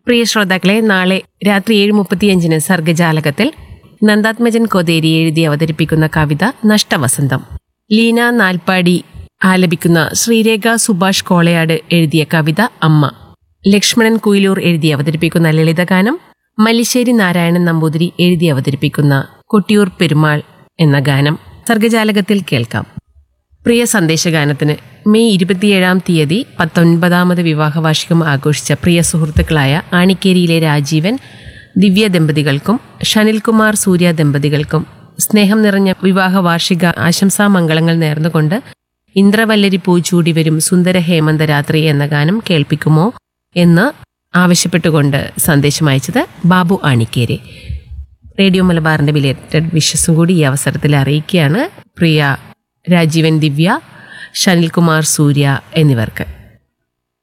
പ്രിയ ശ്രോതാക്കളെ നാളെ രാത്രി ഏഴ് മുപ്പത്തിയഞ്ചിന് സർഗജാലകത്തിൽ നന്ദാത്മജൻ കൊതേരി എഴുതി അവതരിപ്പിക്കുന്ന കവിത നഷ്ടവസന്തം ലീന നാൽപ്പാടി ആലപിക്കുന്ന ശ്രീരേഖ സുഭാഷ് കോളയാട് എഴുതിയ കവിത അമ്മ ലക്ഷ്മണൻ കുയിലൂർ എഴുതി അവതരിപ്പിക്കുന്ന ലളിതഗാനം മല്ലിശ്ശേരി നാരായണൻ നമ്പൂതിരി എഴുതി അവതരിപ്പിക്കുന്ന കൊട്ടിയൂർ പെരുമാൾ എന്ന ഗാനം സർഗജാലകത്തിൽ കേൾക്കാം പ്രിയ സന്ദേശഗാനത്തിന് മെയ് ഇരുപത്തിയേഴാം തീയതി പത്തൊൻപതാമത് വിവാഹവാർഷികം ആഘോഷിച്ച പ്രിയ സുഹൃത്തുക്കളായ ആണിക്കേരിയിലെ രാജീവൻ ദിവ്യ ദമ്പതികൾക്കും ഷനിൽകുമാർ സൂര്യ ദമ്പതികൾക്കും സ്നേഹം നിറഞ്ഞ വിവാഹ വാർഷിക ആശംസാ മംഗളങ്ങൾ നേർന്നുകൊണ്ട് ഇന്ദ്രവല്ലരി പൂച്ചൂടി വരും സുന്ദര ഹേമന്ത രാത്രി എന്ന ഗാനം കേൾപ്പിക്കുമോ എന്ന് ആവശ്യപ്പെട്ടുകൊണ്ട് സന്ദേശം അയച്ചത് ബാബു ആണിക്കേരി റേഡിയോ മലബാറിന്റെ വിലയിരുത്തഡ് വിശ്വസും കൂടി ഈ അവസരത്തിൽ അറിയിക്കുകയാണ് പ്രിയ രാജീവൻ ദിവ്യ ഷനിൽകുമാർ സൂര്യ എന്നിവർക്ക്